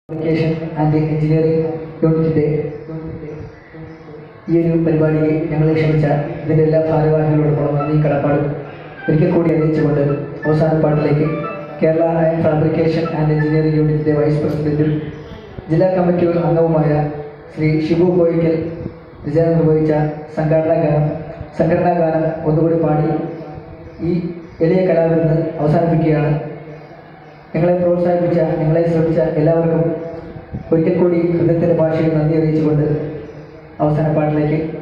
communication and engineering യൂണിറ്റിൻ്റെ ഈ ഒരു പരിപാടിയെ ഞങ്ങളെ ക്ഷണിച്ച ഇതിൻ്റെ എല്ലാ ഭാരവാഹികളോടും നന്ദി കടപ്പാടും ഒരിക്കൽ കൂടി അറിയിച്ചുകൊണ്ട് അവസാന പാട്ടിലേക്ക് Kerala iron fabrication and engineering യൂണിറ്റിൻ്റെ വൈസ് പ്രസിഡന്റും ജില്ലാ കമ്മിറ്റി അംഗവുമായ ശ്രീ ഷിബു കോയിക്കൽ രചന നിർവഹിച്ച സംഘടനാ ഗാനം സംഘടനാ ഗാനം ഒന്നുകൂടി പാടി ഈ എളിയ കലാവിരുന്ന് അവസാനിപ്പിക്കുകയാണ് ഞങ്ങളെ പ്രോത്സാഹിപ്പിച്ച ഞങ്ങളെ ശ്രമിച്ച എല്ലാവർക്കും ഒരിക്കൽ കൂടി ഹൃദയത്തിൻ്റെ ഭാഷയിൽ നന്ദി അറിയിച്ചുകൊണ്ട് അവസാന പാട്ടിലേക്ക്